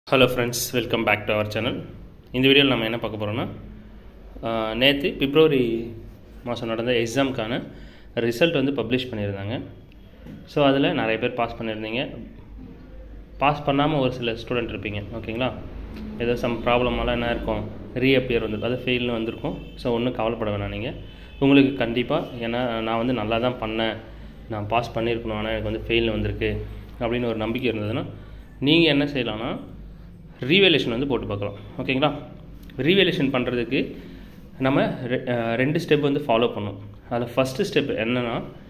hello friends welcome back to our channel இந்த வீடியோவில் நம்ம என்ன பார்க்க போகிறோம்னா நேற்று பிப்ரவரி மாதம் நடந்த எக்ஸாமுக்கான ரிசல்ட் வந்து பப்ளிஷ் பண்ணியிருந்தாங்க ஸோ அதில் நிறைய பேர் பாஸ் பண்ணியிருந்தீங்க பாஸ் பண்ணாமல் ஒரு சில ஸ்டூடெண்ட் இருப்பீங்க ஓகேங்களா ஏதோ சம் ப்ராப்ளமெல்லாம் என்ன இருக்கும் ரீஅப்பியர் வந்து அது ஃபெயில்னு வந்திருக்கும் ஸோ ஒன்றும் கவலைப்பட வேணாம் நீங்கள் உங்களுக்கு கண்டிப்பாக ஏன்னா நான் வந்து நல்லா தான் பண்ணேன் நான் பாஸ் பண்ணியிருக்கணும் ஆனால் எனக்கு வந்து ஃபெயில் வந்திருக்கு அப்படின்னு ஒரு நம்பிக்கை இருந்ததுன்னா நீங்கள் என்ன செய்யலாம்னா ரீவேலேஷன் வந்து போட்டு பார்க்கலாம் ஓகேங்களா ரீவேலேஷன் பண்ணுறதுக்கு நம்ம ரெ- அஹ் ரெண்டு ஸ்டெப் வந்து ஃபாலோ பண்ணணும் அதில் ஃபஸ்ட்டு ஸ்டெப் என்னென்னா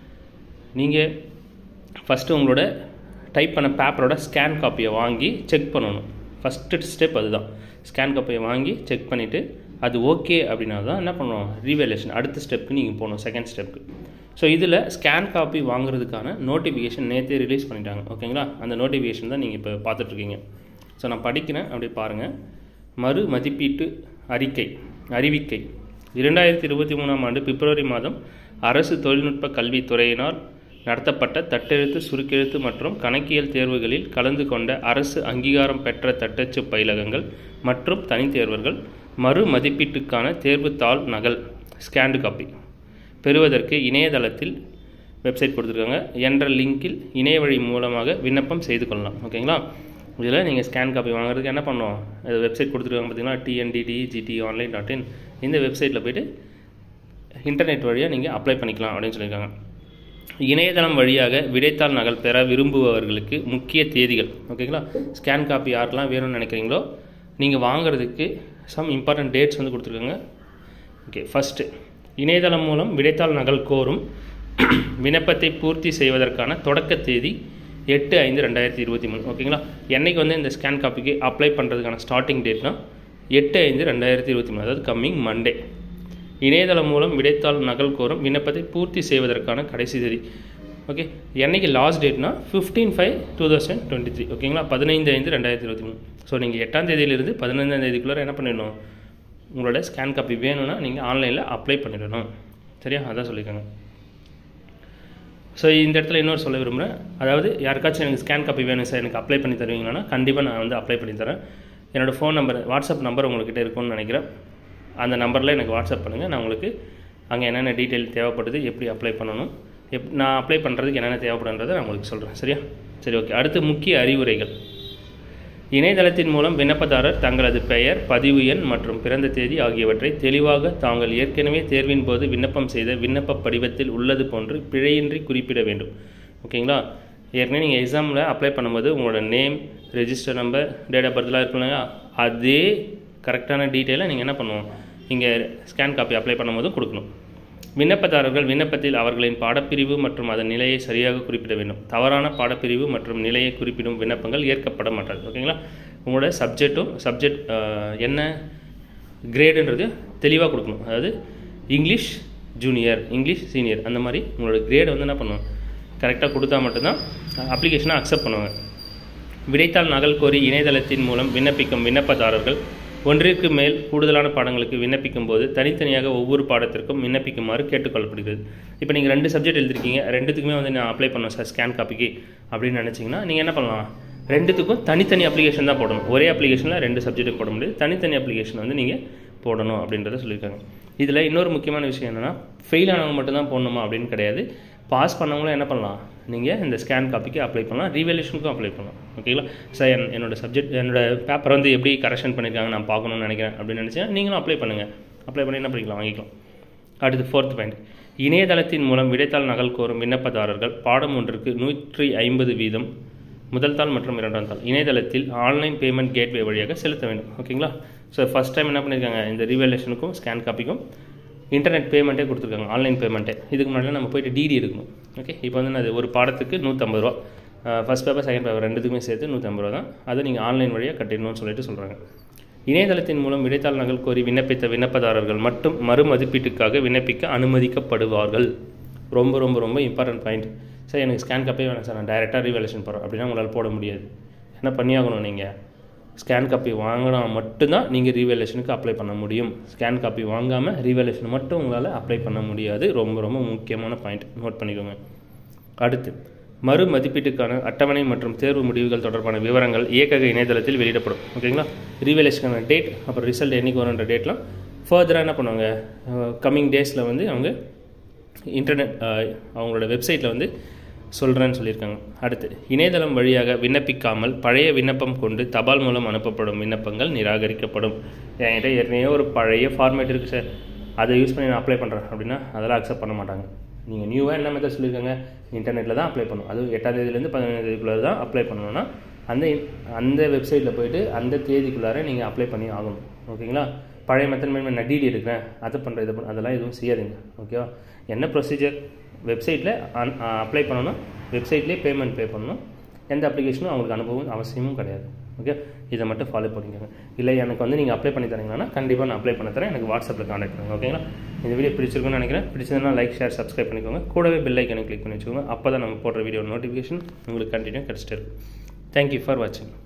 நீங்கள் ஃபஸ்ட்டு உங்களோட டைப் பண்ண பேப்பரோட ஸ்கேன் காப்பியை வாங்கி செக் பண்ணணும் ஃபஸ்ட்டு ஸ்டெப் அதுதான் ஸ்கேன் காப்பியை வாங்கி செக் பண்ணிவிட்டு அது ஓகே அப்படின்னா தான் என்ன பண்ணணும் ரீவேலேஷன் அடுத்த ஸ்டெப்புக்கு நீங்கள் போகணும் செகண்ட் ஸ்டெப்புக்கு ஸோ இதில் ஸ்கேன் காப்பி வாங்குறதுக்கான நோட்டிஃபிகேஷன் நேற்றே ரிலீஸ் பண்ணிட்டாங்க ஓகேங்களா அந்த நோட்டிஃபிகேஷன் தான் நீங்கள் இப்போ பார்த்துட்ருக்கீங்க ஸோ நான் படிக்கிறேன் அப்படி பாருங்கள் மறு மதிப்பீட்டு அறிக்கை அறிவிக்கை இரண்டாயிரத்தி இருபத்தி மூணாம் ஆண்டு பிப்ரவரி மாதம் அரசு தொழில்நுட்ப கல்வித்துறையினால் நடத்தப்பட்ட தட்டெழுத்து சுருக்கெழுத்து மற்றும் கணக்கியல் தேர்வுகளில் கலந்து கொண்ட அரசு அங்கீகாரம் பெற்ற தட்டச்சு பயிலகங்கள் மற்றும் தனித்தேர்வர்கள் மறு மதிப்பீட்டுக்கான தேர்வுத்தாள் நகல் ஸ்கேண்டு காப்பி பெறுவதற்கு இணையதளத்தில் வெப்சைட் கொடுத்துருக்காங்க என்ற லிங்கில் இணைய வழி மூலமாக விண்ணப்பம் செய்து கொள்ளலாம் ஓகேங்களா இதில் நீங்கள் ஸ்கேன் காப்பி வாங்குறதுக்கு என்ன பண்ணணும் இது வெப்சைட் கொடுத்துருக்காங்க பார்த்தீங்கன்னா TNDT GT online dot in இந்த வெப்சைட்டில் போயிட்டு இன்டர்நெட் வழியாக நீங்கள் அப்ளை பண்ணிக்கலாம் அப்படின்னு சொல்லியிருக்காங்க இணையதளம் வழியாக விடைத்தாள் நகல் பெற விரும்புபவர்களுக்கு முக்கிய தேதிகள் ஓகேங்களா ஸ்கேன் காப்பி யாருக்கெல்லாம் வேணும்னு நினைக்கிறீங்களோ நீங்கள் வாங்குறதுக்கு சம் இம்பார்ட்டன்ட் டேட்ஸ் வந்து கொடுத்துருக்காங்க ஓகே ஃபஸ்ட்டு இணையதளம் மூலம் விடைத்தாள் நகல் கோரும் விண்ணப்பத்தை பூர்த்தி செய்வதற்கான தொடக்க தேதி எட்டு ஐந்து ரெண்டாயிரத்தி இருபத்தி மூணு ஓகேங்களா என்னைக்கு வந்து இந்த ஸ்கேன் காப்பிக்கு அப்ளை பண்ணுறதுக்கான ஸ்டார்டிங் டேட்னா எட்டு ஐந்து ரெண்டாயிரத்தி இருபத்தி மூணு அதாவது கம்மிங் மண்டே இணையதளம் மூலம் விடைத்தாள் நகல் கோரும் விண்ணப்பத்தை பூர்த்தி செய்வதற்கான கடைசி தேதி ஓகே என்னைக்கு லாஸ்ட் டேட்னா fifteen five two thousand twenty three ஓகேங்களா பதினைந்து ஐந்து ரெண்டாயிரத்தி இருபத்தி மூணு ஸோ நீங்கள் எட்டாம் தேதியிலிருந்து பதினைந்தாம் தேதிக்குள்ளே என்ன பண்ணிடணும் உங்களோட ஸ்கேன் காப்பி வேணும்னா நீங்கள் ஆன்லைனில் அப்ளை பண்ணிடணும் சரியா அதான் சொல்லியிருக்காங்க ஸோ இந்த இடத்துல இன்னொரு சொல்ல விரும்புகிறேன் அதாவது யாருக்காச்சும் எனக்கு ஸ்கேன் காப்பி வேணும் சார் எனக்கு அப்ளை பண்ணி தருவீங்களான்னா கண்டிப்பாக நான் வந்து அப்ளை பண்ணி தரேன் என்னோடய ஃபோன் நம்பர் வாட்ஸ்அப் நம்பர் உங்கள்கிட்ட இருக்கும்னு நினைக்கிறேன் அந்த நம்பரில் எனக்கு வாட்ஸ்அப் பண்ணுங்கள் நான் உங்களுக்கு அங்கே என்னென்ன டீட்டெயில் தேவைப்படுது எப்படி அப்ளை பண்ணணும் எப் நான் அப்ளை பண்ணுறதுக்கு என்னென்ன தேவைப்படுன்றதை நான் உங்களுக்கு சொல்கிறேன் சரியா சரி ஓகே அடுத்து முக்கிய அறிவுரைகள் இணையதளத்தின் மூலம் விண்ணப்பதாரர் தங்களது பெயர் பதிவு எண் மற்றும் பிறந்த தேதி ஆகியவற்றை தெளிவாக தாங்கள் ஏற்கனவே தேர்வின் போது விண்ணப்பம் செய்த விண்ணப்ப படிவத்தில் உள்ளது போன்று பிழையின்றி குறிப்பிட வேண்டும் ஓகேங்களா ஏற்கனவே நீங்கள் எக்ஸாமில் அப்ளை பண்ணும்போது உங்களோட name register number date of பர்த்லாம் இருக்கும் இல்லையா அதே கரெக்டான டீட்டெயிலை நீங்கள் என்ன பண்ணுவோம் இங்கே ஸ்கேன் காப்பி அப்ளை பண்ணும்போதும் கொடுக்கணும் விண்ணப்பதாரர்கள் விண்ணப்பத்தில் அவர்களின் பாடப்பிரிவு மற்றும் அதன் நிலையை சரியாக குறிப்பிட வேண்டும் தவறான பாடப்பிரிவு மற்றும் நிலையை குறிப்பிடும் விண்ணப்பங்கள் ஏற்கப்பட மாட்டாது ஓகேங்களா உங்களோட சப்ஜெக்ட்டும் சப்ஜெக்ட் என்ன கிரேடுன்றது தெளிவாக கொடுக்கணும் அதாவது இங்கிலீஷ் ஜூனியர் இங்கிலீஷ் சீனியர் அந்த மாதிரி உங்களோட கிரேட் வந்து என்ன பண்ணணும் கரெக்டாக கொடுத்தா மட்டும்தான் அப்ளிகேஷனை அக்செப்ட் பண்ணுவாங்க விடைத்தாள் நகல் கோரி இணையதளத்தின் மூலம் விண்ணப்பிக்கும் விண்ணப்பதாரர்கள் ஒன்றிற்கு மேல் கூடுதலான பாடங்களுக்கு விண்ணப்பிக்கும் போது தனித்தனியாக ஒவ்வொரு பாடத்திற்கும் விண்ணப்பிக்குமாறு கேட்டுக்கொள்ளப்படுகிறது இப்போ நீங்கள் ரெண்டு சப்ஜெக்ட் எழுதிருக்கீங்க ரெண்டுத்துக்குமே வந்து நான் அப்ளை பண்ணணும் சார் ஸ்கேன் காப்பிக்கு அப்படின்னு நினச்சிங்கன்னா நீங்கள் என்ன பண்ணலாம் ரெண்டுத்துக்கும் தனித்தனி அப்ளிகேஷன் தான் போடணும் ஒரே அப்ளிகேஷனில் ரெண்டு சப்ஜெக்ட்டுக்கு போட முடியாது தனித்தனி அப்ளிகேஷன் வந்து நீங்கள் போடணும் அப்படின்றத சொல்லியிருக்காங்க இதில் இன்னொரு முக்கியமான விஷயம் என்னென்னா ஃபெயில் ஆனவங்க மட்டும்தான் போடணுமா அப்படின்னு கிடையாது பாஸ் பண்ணவங்களும் என்ன பண்ணலாம் நீங்கள் இந்த ஸ்கேன் காப்பிக்கு அப்ளை பண்ணலாம் ரீவேலேஷனுக்கும் அப்ளை பண்ணலாம் ஓகேங்களா சார் என் என்னோட சப்ஜெக்ட் என்னோட பேப்பர் வந்து எப்படி கரெக்ஷன் பண்ணியிருக்காங்க நான் பார்க்கணும்னு நினைக்கிறேன் அப்படின்னு நினச்சா நீங்களும் அப்ளை பண்ணுங்கள் அப்ளை பண்ணி என்ன பண்ணிக்கலாம் வாங்கிக்கலாம் அடுத்து ஃபோர்த் பாயிண்ட் இணையதளத்தின் மூலம் விடைத்தாள் நகல் கோரும் விண்ணப்பதாரர்கள் பாடம் ஒன்றுக்கு நூற்றி ஐம்பது வீதம் முதல் தாள் மற்றும் இரண்டாம் தாள் இணையதளத்தில் ஆன்லைன் பேமெண்ட் கேட்வே வழியாக செலுத்த வேண்டும் ஓகேங்களா ஸோ ஃபஸ்ட் டைம் என்ன பண்ணியிருக்காங்க இந்த ரிவேலேஷனுக்கும் ஸ்கேன் காப்பிக்கும் இன்டர்நெட் பேமெண்ட்டே கொடுத்துருக்காங்க ஆன்லைன் பேமெண்ட்டே இதுக்கு முன்னாடி நம்ம போயிட்டு டிடி எடுக்கணும் ஓகே இப்போ வந்து அது ஒரு பாடத்துக்கு நூற்றம்பது ரூபா ஃபஸ்ட் பேப்பர் செகண்ட் பேப்பர் ரெண்டுத்துக்குமே சேர்த்து நூற்றம்பது ரூபா தான் அதை நீங்கள் ஆன்லைன் வழியாக கட்டிடணும்னு சொல்லிட்டு சொல்கிறாங்க இணையதளத்தின் மூலம் விடைத்தாள் நகல் கோரி விண்ணப்பித்த விண்ணப்பதாரர்கள் மட்டும் மறு மதிப்பீட்டுக்காக விண்ணப்பிக்க அனுமதிக்கப்படுவார்கள் ரொம்ப ரொம்ப ரொம்ப இம்பார்ட்டன்ட் பாயிண்ட் சார் எனக்கு ஸ்கேன் காப்பே வேணாம் சார் நான் டைரெக்டாக ரீவேலேஷன் போகிறேன் அப்படின்னா உங்களால் போட முடியாது என்ன பண்ணியாகணும் நீங்கள் ஸ்கேன் காப்பி வாங்கினா மட்டும்தான் நீங்கள் ரீவேலேஷனுக்கு அப்ளை பண்ண முடியும் ஸ்கேன் காப்பி வாங்காமல் ரீவேலேஷன் மட்டும் உங்களால் அப்ளை பண்ண முடியாது ரொம்ப ரொம்ப முக்கியமான பாயிண்ட் நோட் பண்ணிக்கோங்க அடுத்து மறு மதிப்பீட்டுக்கான அட்டவணை மற்றும் தேர்வு முடிவுகள் தொடர்பான விவரங்கள் இயக்கக இணையதளத்தில் வெளியிடப்படும் ஓகேங்களா ரீவேலேஷனுக்கான டேட் அப்புறம் ரிசல்ட் என்னைக்கு வரும்ன்ற டேட்லாம் ஃபர்தராக என்ன பண்ணுவாங்க கம்மிங் டேஸில் வந்து அவங்க இன்டர்நெட் அவங்களோட வெப்சைட்டில் வந்து சொல்கிறேன்னு சொல்லியிருக்காங்க அடுத்து இணையதளம் வழியாக விண்ணப்பிக்காமல் பழைய விண்ணப்பம் கொண்டு தபால் மூலம் அனுப்பப்படும் விண்ணப்பங்கள் நிராகரிக்கப்படும் என்கிட்ட ஏற்கனவே ஒரு பழைய ஃபார்மேட் இருக்குது சார் அதை யூஸ் பண்ணி நான் அப்ளை பண்ணுறேன் அப்படின்னா அதெல்லாம் அக்செப்ட் பண்ண மாட்டாங்க நீங்கள் நியூவாக என்ன மெத்தட் சொல்லியிருக்காங்க இன்டர்நெட்டில் தான் அப்ளை பண்ணணும் அது எட்டாம் தேதியிலேருந்து பதினஞ்சு தேதிக்குள்ளே தான் அப்ளை பண்ணணும்னா அந்த அந்த வெப்சைட்டில் போயிட்டு அந்த தேதிக்குள்ளார நீங்கள் அப்ளை பண்ணி ஆகணும் ஓகேங்களா பழைய மெத்தட் மாதிரி நான் டிடி எடுக்கிறேன் அதை பண்ணுறேன் இதை பண்ண அதெல்லாம் எதுவும் செய்யாதீங்க ஓகேவா என்ன ப்ரொசீஜர் வெப்சைட்டில் அப்ளை பண்ணணும் வெப்சைட்லேயே பேமெண்ட் பே பண்ணணும் எந்த அப்ளிகேஷனும் அவங்களுக்கு அனுபவம் அவசியமும் கிடையாது ஓகே இதை மட்டும் ஃபாலோ பண்ணிக்கோங்க இல்லை எனக்கு வந்து நீங்கள் அப்ளை பண்ணி தரீங்கன்னா கண்டிப்பாக நான் அப்ளை பண்ண தரேன் எனக்கு வாட்ஸ்அப்பில் காண்டாக்ட் பண்ணுங்க ஓகேங்களா இந்த வீடியோ பிடிச்சிருக்குன்னு நினைக்கிறேன் பிடிச்சதுன்னா லைக் ஷேர் சப்ஸ்கிரைப் பண்ணிக்கோங்க கூடவே பெல் ஐக்கனை கிளிக் பண்ணி வச்சுக்கோங்க அப்போ தான் நம்ம போடுற வீடியோ நோட்டிஃபிகேஷன் உங்களுக்கு கண்டினியூ கிடச்சிட்டு இருக்கும் தேங்க்யூ ஃபார் வாட்சிங்